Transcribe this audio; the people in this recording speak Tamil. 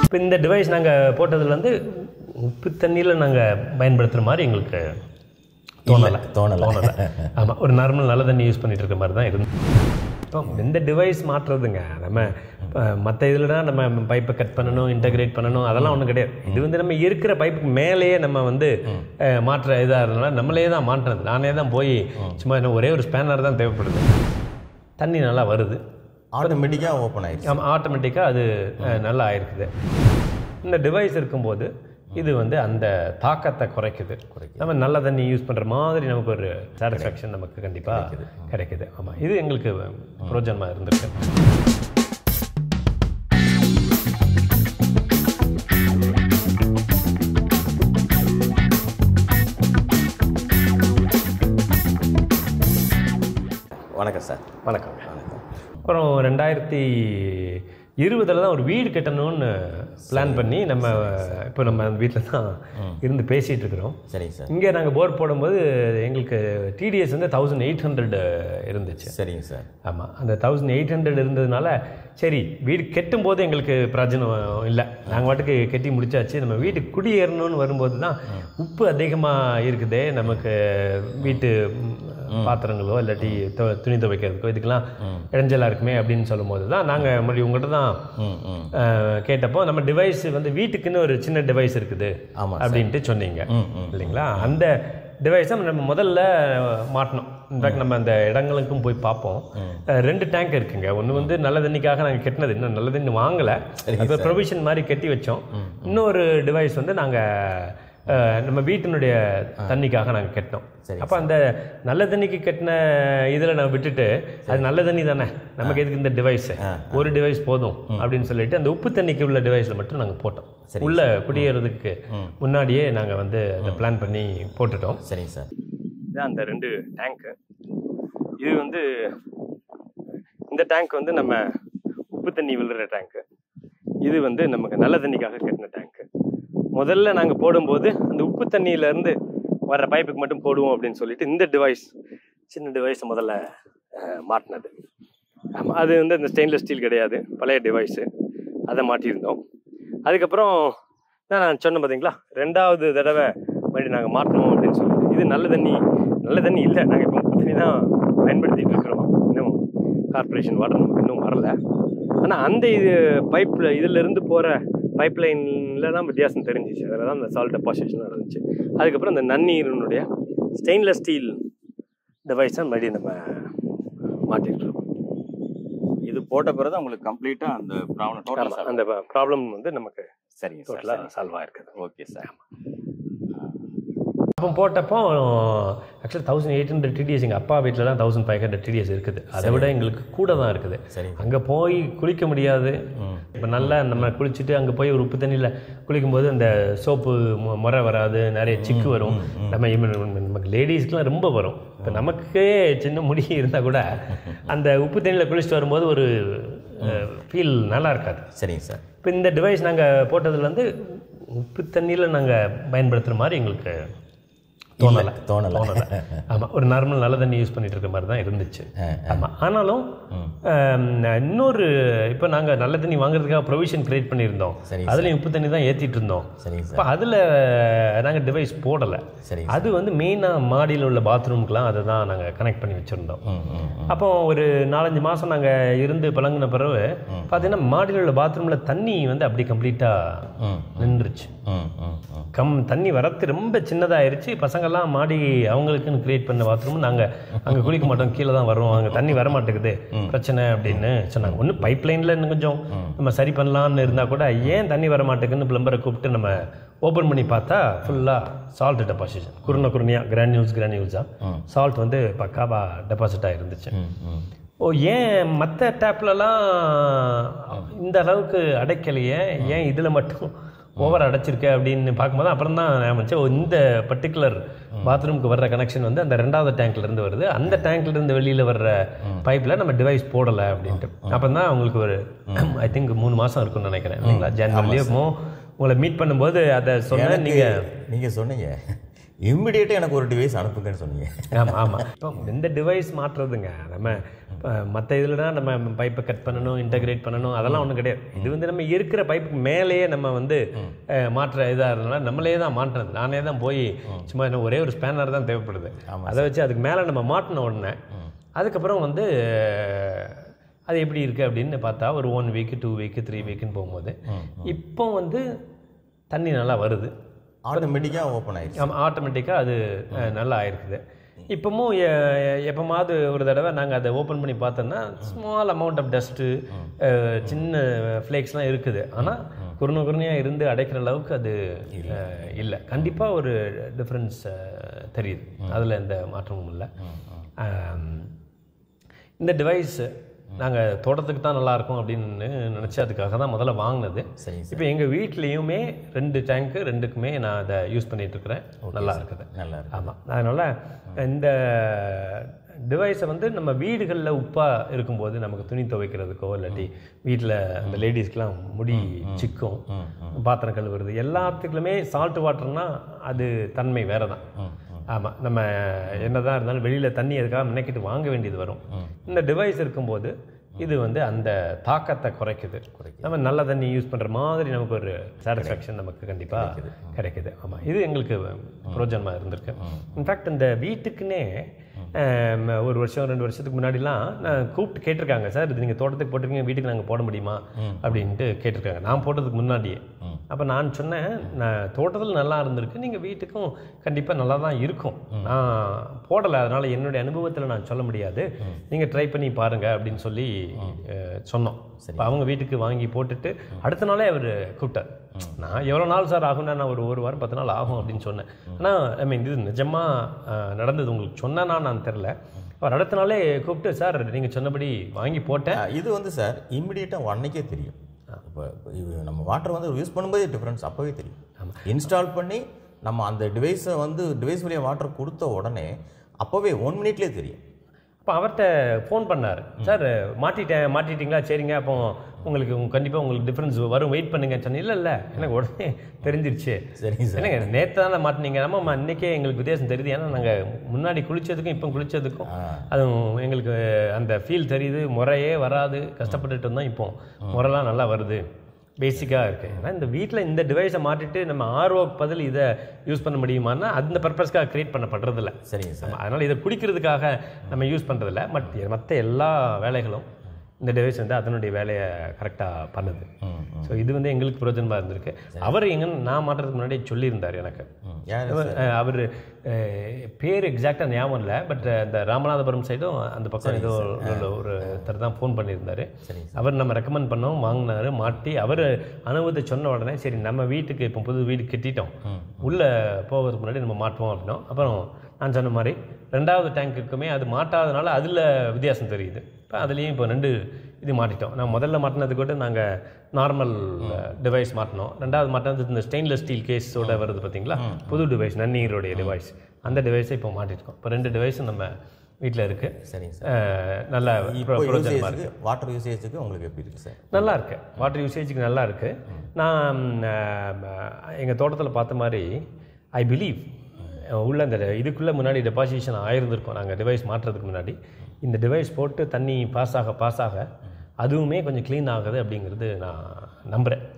இப்போ இந்த டிவைஸ் நாங்கள் போட்டதுலேருந்து உப்பு தண்ணியில் நாங்கள் பயன்படுத்துகிற மாதிரி எங்களுக்கு தோணலை தோணலை தோணலை ஆமாம் ஒரு நார்மல் நல்ல தண்ணி யூஸ் பண்ணிட்டு இருக்க மாதிரி தான் இருந்து இப்போ இந்த டிவைஸ் மாற்றுறதுங்க நம்ம மற்ற இதில் தான் நம்ம பைப்பை கட் பண்ணணும் இன்டகிரேட் பண்ணணும் அதெல்லாம் ஒன்றும் கிடையாது இது வந்து நம்ம இருக்கிற பைப்புக்கு மேலேயே நம்ம வந்து அஹ், மாற்ற இதாக இருந்தனால நம்மளே தான் மாட்டுறது நானே தான் போய் சும்மா என்ன ஒரே ஒரு ஸ்பேனர் தான் தேவைப்படுது தண்ணி நல்லா வருது ஆட்டோமேட்டிக்காக ஓப்பன் ஆயிடுச்சு ஆமாம் ஆட்டோமேட்டிக்காக அது அஹ், நல்லா ஆயிருக்குது இந்த டிவைஸ் இருக்கும்போது இது வந்து அந்த தாக்கத்தை குறைக்குது நம்ம நல்ல தண்ணி யூஸ் பண்ணுற மாதிரி நமக்கு ஒரு சாட்டிஸ்ஃபேக்ஷன் நமக்கு கண்டிப்பாக கிடைக்குது ஆமாம் இது எங்களுக்கு புரோஜனமாக இருந்திருக்கு வணக்கம் சார் வணக்கங்க அப்புறம் ரெண்டாயிரத்தி இருபதில் தான் ஒரு வீடு கட்டணும்னு பிளான் பண்ணி நம்ம இப்போ நம்ம வீட்டில் தான் இருந்து பேசிகிட்டு இருக்கிறோம் சரிங்க சார் இங்கே நாங்கள் போர் போடும்போது எங்களுக்கு டிடிஎஸ் வந்து தௌசண்ட் எயிட் ஹண்ட்ரட் இருந்துச்சு சரிங்க சார் ஆமாம் அந்த தௌசண்ட் எயிட் ஹண்ட்ரட் இருந்ததுனால சரி வீடு கெட்டும் போது எங்களுக்கு பிரயோஜனம் இல்லை நாங்கள் பாட்டுக்கு கெட்டி முடிச்சாச்சு நம்ம வீட்டுக்கு குடியேறணும்னு வரும்போது தான் உப்பு அதிகமாக இருக்குதே நமக்கு வீட்டு ம், பாத்திரங்களோ இல்லாட்டி துவ- துணி துவைக்கிறதுக்கோ இதுக்கெல்லாம் இடைஞ்சலாக இருக்குமே அப்படின்னு சொல்லும்போது தான் நாங்கள் மறுபடியும் உங்கள்கிட்ட தான் ம் ம் அஹ், கேட்டப்போ நம்ம டிவைஸ் வந்து வீட்டுக்குன்னு ஒரு சின்ன டிவைஸ் இருக்குது ஆமாம் அப்படின்ட்டு சொன்னீங்க ம் ம் இல்லைங்களா அந்த டிவைஸை நம்ம முதல்ல மாட்டணும் இன்ஃபேக்ட் நம்ம அந்த இடங்களுக்கும் போய் பார்ப்போம் அஹ் ரெண்டு டேங்க் இருக்குங்க ஒன்று வந்து நல்ல தண்ணிக்காக நாங்கள் கட்டினது இன்னும் நல்ல தண்ணி வாங்கலை இப்போ ப்ரொவிஷன் மாதிரி கட்டி வச்சோம் இன்னொரு டிவைஸ் வந்து நாங்கள் நம்ம வீட்டினுடைய தண்ணிக்காக நாங்கள் கட்டினோம் அப்போ அந்த நல்ல தண்ணிக்கு கட்டின இதில் நான் விட்டுட்டு அது நல்ல தண்ணி தானே நமக்கு எதுக்கு இந்த டிவைஸ் ஒரு டிவைஸ் போதும் அப்படின்னு சொல்லிட்டு அந்த உப்பு தண்ணிக்கு உள்ள டிவைஸில் மட்டும் நாங்கள் போட்டோம் உள்ள குடியேறதுக்கு முன்னாடியே நாங்கள் வந்து அதை பிளான் பண்ணி போட்டுட்டோம் சரிங்க சார் இதான் அந்த ரெண்டு டேங்க்கு இது வந்து இந்த டேங்க் வந்து நம்ம உப்பு தண்ணி விழுற டேங்க்கு இது வந்து நமக்கு நல்ல தண்ணிக்காக கட்டின டேங்க்கு முதல்ல நாங்கள் போடும்போது அந்த உப்பு தண்ணியிலேருந்து வர்ற பைப்புக்கு மட்டும் போடுவோம் அப்படின்னு சொல்லிட்டு இந்த டிவைஸ் சின்ன டிவைஸ் முதல்ல அஹ், மாட்டினது ஆமாம் அது வந்து இந்த ஸ்டெயின்லெஸ் ஸ்டீல் கிடையாது பழைய டிவைஸு அதை மாட்டியிருந்தோம் அதுக்கப்புறம் தான் நான் சொன்னேன் பார்த்தீங்களா ரெண்டாவது தடவை மறுபடியும் நாங்கள் மாட்டணும் அப்படின்னு சொல்லிட்டு இது நல்ல தண்ணி நல்ல தண்ணி இல்லை நாங்கள் இப்போ உப்பு தண்ணி தான் பயன்படுத்திட்டு இருக்கிறோம் இன்னும் கார்ப்பரேஷன் வாட்டர் நமக்கு இன்னும் வரல ஆனால் அந்த இது பைப்பில் இதிலிருந்து போகிற பைப் லைனில் தான் வித்தியாசம் தெரிஞ்சிச்சு அதில் தான் அந்த சால்ட் டெபாசிஷன் இருந்துச்சு அதுக்கப்புறம் அந்த நன்னீரினுடைய ஸ்டெயின்லெஸ் ஸ்டீல் டிவைஸை மறுபடியும் நம்ம மாட்டிட்டு இருக்கோம் இது போட்ட பிறகு உங்களுக்கு கம்ப்ளீட்டாக அந்த ப்ராப்ளம் டோட்டல் ஆமா, அந்த ப்ராப்ளம் வந்து நமக்கு சரிங்க சார் டோட்டலாக சால்வ் ஆயிருக்குது ஓகே சார் அப்போ போட்டப்போ actually thousand eight hundred TDS எங்கள் அப்பா வீட்டில் தான் தௌசண்ட் ஃபைவ் ஹண்ட்ரட் டிடிஎஸ் இருக்குது அதை விட எங்களுக்கு கூட தான் இருக்குது சரி அங்கே போய் குளிக்க முடியாது இப்போ நல்லா நம்ம குளிச்சுட்டு அங்கே போய் ஒரு உப்பு தண்ணியில் குளிக்கும்போது அந்த சோப்பு மு- முறை வராது நிறைய சிக்கு வரும் நம்ம even நமக்கு லேடிஸ்க்குலாம் ரொம்ப வரும் இப்போ நமக்கே சின்ன முடி இருந்தால் கூட அந்த உப்பு தண்ணியில் குளிச்சுட்டு வரும்போது ஒரு ஃபீல் நல்லா இருக்காது சரிங்க சார் இப்போ இந்த டிவைஸ் நாங்கள் போட்டதுலேருந்து உப்பு தண்ணியில் நாங்கள் பயன்படுத்துகிற மாதிரி எங்களுக்கு தோணலை தோணலை தோணலை ஆமாம் ஒரு நார்மல் நல்ல தண்ணி யூஸ் பண்ணிட்டு இருக்க மாதிரி தான் இருந்துச்சு ஆமாம் ஆனாலும் ஆம், இன்னொரு இப்போ நாங்கள் நல்ல தண்ணி வாங்குறதுக்காக ப்ரொவிஷன் கிரியேட் பண்ணியிருந்தோம் சரி அதுலேயும் உப்பு தண்ணி தான் ஏற்றிட்டு இருந்தோம் சரிங்க சார் இப்போ அதில் நாங்கள் டிவைஸ் போடலை சரி அது வந்து மெயினாக மாடியில் உள்ள பாத்ரூம்க்குலாம் அதை தான் நாங்கள் கனெக்ட் பண்ணி வச்சுருந்தோம் ம் ம் அப்போ ஒரு நாலஞ்சு மாதம் நாங்கள் இருந்து பழங்கின பிறகு பார்த்தீங்கன்னா மாடியில் உள்ள பாத்ரூமில் தண்ணி வந்து அப்படி கம்ப்ளீட்டாக ம் நின்றுச்சு ம் ம் ம் கம் தண்ணி வரத்து ரொம்ப சின்னதாயிருச்சு பசங்கள்லாம் மாடி அவங்களுக்குன்னு கிரியேட் பண்ண பாத்ரூம் நாங்கள் அங்கே குளிக்க மாட்டோம் கீழே தான் வருவோம் அங்கே தண்ணி வர மாட்டேங்குது பிரச்சனை அப்படின்னு சொன்னாங்க ஒன்று பைப் லைனில் இன்னும் கொஞ்சம் நம்ம சரி பண்ணலான்னு இருந்தால் கூட ஏன் தண்ணி வர மாட்டேங்குன்னு பிளம்பரை கூப்பிட்டு நம்ம ஓப்பன் பண்ணி பார்த்தா ஃபுல்லாக சால்ட் டெபாசிஷன் குருண குருணியாக கிரானியூல்ஸ் கிரானியூல்ஸாக சால்ட் வந்து பக்காவா டெபாசிட்டாக இருந்துச்சு ம் ம் ஓ ஏன் மற்ற டேப்லலாம் இந்த அளவுக்கு அடைக்கலையே ஏன் இதில் மட்டும் ஓவர் அடைச்சிருக்க அப்படின்னு பார்க்கும்போது அப்புறம் தான் ஞாபகம் ஓ இந்த பர்டிகுலர் பாத்ரூமுக்கு வர்ற கனெக்ஷன் வந்து அந்த ரெண்டாவது டேங்க்ல இருந்து வருது அந்த டேங்க்ல இருந்து வெளியில் வர்ற பைப்பில் நம்ம டிவைஸ் போடலை அப்படின்ட்டு அப்போ தான் அவங்களுக்கு ஒரு ஐ திங்க் மூணு மாதம் இருக்கும்னு நினைக்கிறேன் இல்லைங்களா ஜனவரிலேயோ உங்களை மீட் பண்ணும்போது அதை சொன்னேன் நீங்கள் நீங்கள் சொன்னீங்க இம்மிடியேட்டாக எனக்கு ஒரு டிவைஸ் அனுப்புங்கன்னு சொன்னீங்க ஆமாம் ஆமாம் இப்போ இந்த டிவைஸ் மாற்றுறதுங்க நம்ம மற்ற இதுலனா நம்ம பைப்பை கட் பண்ணணும் இன்டகிரேட் பண்ணணும் அதெல்லாம் ஒன்றும் கிடையாது இது வந்து நம்ம இருக்கிற பைப்புக்கு மேலேயே நம்ம வந்து அஹ், மாற்ற இதாக இருந்தனால நம்மளே தான் மாட்டுறது நானே தான் போய் சும்மா என்ன ஒரே ஒரு ஸ்பேனர் தான் தேவைப்படுது அதை வச்சு அதுக்கு மேலே நம்ம மாட்டின உடனே அதுக்கப்புறம் வந்து அஹ், அது எப்படி இருக்குது அப்படின்னு பார்த்தா ஒரு one week two week three வீக்குன்னு போகும்போது இப்போ வந்து தண்ணி நல்லா வருது ஆட்டோமேட்டிக்காக ஓப்பன் ஆயிடுச்சு ஆமாம் ஆட்டோமேட்டிக்காக அது அஹ், நல்லா ஆயிருக்குது இப்போவும் எ- எப்போமாவது ஒரு தடவை நாங்கள் அதை ஓப்பன் பண்ணி பார்த்தோன்னா ஸ்மால் அமௌண்ட் ஆஃப் டஸ்ட்டு சின்ன ஃப்ளேக்ஸ்லாம் இருக்குது ஆனால் குருண குருணையாக இருந்து அடைக்கிற அளவுக்கு அது இல்லை கண்டிப்பாக ஒரு டிஃப்ரென்ஸ் தெரியுது அதில் எந்த மாற்றமும் இல்லை ஆம், இந்த டிவைஸ் நாங்கள் தோட்டத்துக்கு தான் நல்லா இருக்கும் அப்படின்னு நினச்சி அதுக்காக தான் முதல்ல வாங்கினது சரிங்க சார் இப்போ எங்கள் வீட்லேயுமே ரெண்டு டேங்க்கு ரெண்டுக்குமே நான் அதை யூஸ் பண்ணிட்டு இருக்கிறேன் நல்லா இருக்குது நல்லா இருக்கு ஆமாம் அதனால் இந்த டிவைஸை வந்து நம்ம வீடுகளில் உப்பாக இருக்கும்போது நமக்கு துணி துவைக்கிறதுக்கோ இல்லாட்டி வீட்டில் அந்த லேடிஸ்க்கெலாம் முடி சிக்கும் பாத்திரம் கழுவுறது எல்லாத்துக்குமே சால்ட் வாட்டர்னா அது தன்மை வேறு தான் ஆமாம் நம்ம என்னதான் இருந்தாலும் வெளியில் தண்ணி அதுக்காக நினைக்கிட்டு வாங்க வேண்டியது வரும் இந்த டிவைஸ் இருக்கும்போது இது வந்து அந்த தாக்கத்தை குறைக்குது நம்ம நல்ல தண்ணி யூஸ் பண்ணுற மாதிரி நமக்கு ஒரு சாட்டிஸ்ஃபேக்ஷன் நமக்கு கண்டிப்பாக கிடைக்குது ஆமாம் இது எங்களுக்கு பிரோஜனமாக இருந்திருக்கு இன்ஃபேக்ட் இந்த வீட்டுக்குன்னே ஆம், ஒரு வருஷம் ரெண்டு வருஷத்துக்கு முன்னாடிலாம் நான் கூப்பிட்டு கேட்டிருக்காங்க சார் இது நீங்கள் தோட்டத்துக்கு போட்டிருக்கீங்க வீட்டுக்கு நாங்கள் போட முடியுமா அப்படின்ட்டு கேட்டிருக்காங்க நான் போட்டதுக்கு முன்னாடியே அப்போ நான் சொன்னேன் நான் தோட்டத்தில் நல்லா இருந்திருக்கு நீங்கள் வீட்டுக்கும் கண்டிப்பாக நல்லா தான் இருக்கும் நான் போடலை அதனால் என்னுடைய அனுபவத்தில் நான் சொல்ல முடியாது நீங்கள் ட்ரை பண்ணி பாருங்க அப்படின்னு சொல்லி அஹ், சொன்னோம் இப்போ அவங்க வீட்டுக்கு வாங்கி போட்டுட்டு அடுத்த நாளே அவர் கூப்பிட்டார் நான் எவ்வளோ நாள் சார் ஆகும்னா நான் ஒரு ஒரு வாரம் பத்து நாள் ஆகும் அப்படின்னு சொன்னேன் ஆனால் ஐ மீன் இது நிஜமாக நடந்தது உங்களுக்கு சொன்னேன்னா நான் தெரில அவர் அடுத்த நாளே கூப்பிட்டு சார் நீங்கள் சொன்னபடி வாங்கி போட்டேன் ஆ, இது வந்து சார் இம்மிடியேட்டாக அன்னைக்கே தெரியும் இப்போ இது நம்ம வாட்டர் வந்து யூஸ் பண்ணும்போதே டிஃப்ரென்ஸ் அப்போவே தெரியும் இன்ஸ்டால் பண்ணி நம்ம அந்த டிவைஸை வந்து டிவைஸ் வழியாக வாட்டர் கொடுத்த உடனே அப்போவே ஒன் மினிட்லேயே தெரியும் அப்போ அவர்கிட்ட ஃபோன் பண்ணார் சார் மாட்டிட்டேன் மாட்டிட்டீங்களா சரிங்க அப்போ உங்களுக்கு கண்டிப்பாக உங்களுக்கு டிஃப்ரென்ஸ் வரும் வெயிட் பண்ணுங்கன்னு சொன்னேன் இல்லை இல்லை எனக்கு உடனே தெரிஞ்சிருச்சு சரிங்க சார் என்னங்க நேற்று தானே மாட்டினீங்க நம்ம இன்னைக்கே எங்களுக்கு வித்தியாசம் தெரியுது ஏன்னா நாங்கள் முன்னாடி குளிச்சதுக்கும் இப்போ குளிச்சதுக்கும் அதுவும் எங்களுக்கு அந்த ஃபீல் தெரியுது முறையே வராது கஷ்டப்பட்டுட்டு இருந்தோம் இப்போ முறைலாம் நல்லா வருது பேசிக்காக இருக்குது ஏன்னா இந்த வீட்டில் இந்த டிவைஸை மாட்டிட்டு நம்ம ஆர்ஓக்கு பதில் இதை யூஸ் பண்ண முடியுமான்னா அந்த பர்பஸ்க்காக க்ரியேட் பண்ணப்படுறதில்ல சரிங்க சார் ஆமா, அதனால இதை குடிக்கிறதுக்காக நம்ம யூஸ் பண்ணுறதில்ல பட் மற்ற எல்லா வேலைகளும் இந்த டிவைஸ் வந்து அதனுடைய வேலையை கரெக்டாக பண்ணுது ம் ஸோ இது வந்து எங்களுக்கு பிரயோஜனமாக இருந்திருக்கு அவர் எங்க நான் மாட்டுறதுக்கு முன்னாடியே சொல்லியிருந்தார் எனக்கு ம் யார் அவர் பேர் எக்ஸாக்டாக ஞாபகம் இல்லை பட் இந்த ராமநாதபுரம் சைடும் அந்த பக்கம் ஏதோ ஒரு ஒருத்தர் தான் ஃபோன் பண்ணியிருந்தாரு சரிங்க அவர் நம்ம ரெக்கமெண்ட் பண்ணோம் வாங்கினாரு மாட்டி அவர் அனுபவத்தை சொன்ன உடனே சரி நம்ம வீட்டுக்கு இப்போ புது வீடு கட்டிட்டோம் உள்ளே போகிறதுக்கு முன்னாடி நம்ம மாட்டுவோம் அப்படின்னோம் அப்புறம் நான் சொன்ன மாதிரி ரெண்டாவது டேங்க்குக்குமே அது மாட்டாதனால அதில் வித்தியாசம் தெரியுது இப்போ அதுலேயும் இப்போ ரெண்டு இது மாட்டிட்டோம் நான் முதல்ல மாட்டினது கூட நாங்கள் நார்மல் டிவைஸ் மாட்டினோம் ரெண்டாவது மாட்டினது இந்த ஸ்டெயின்லெஸ் ஸ்டீல் கேஸோட வருது பார்த்தீங்களா புது டிவைஸ் நன்னீருடைய டிவைஸ் அந்த டிவைஸை இப்போ மாட்டிருக்கோம் இப்போ ரெண்டு டிவைஸும் நம்ம வீட்டில் இருக்குது சரிங்க சார் நல்லா இப்போ pro- பிரயோஜனமா இருக்கு. யூசேஜுக்கு வாட்டர் யூசேஜுக்கு உங்களுக்கு எப்படி இருக்கு சார் நல்லா இருக்கு வாட்டர் யூசேஜுக்கு நல்லா இருக்கு நான் எங்கள் தோட்டத்தில் பார்த்த மாதிரி ஐ பிலீவ் உள்ள அந்த இதுக்குள்ளே முன்னாடி டெபாசிஷன் ஆயிருந்திருக்கோம் நாங்கள் டிவைஸ் மாற்றுறதுக்கு முன்னாடி இந்த டிவைஸ் போட்டு தண்ணி பாஸ் ஆக பாஸ் ஆக அதுவுமே கொஞ்சம் க்ளீன் ஆகுது அப்படிங்கிறது நான் நம்புகிறேன்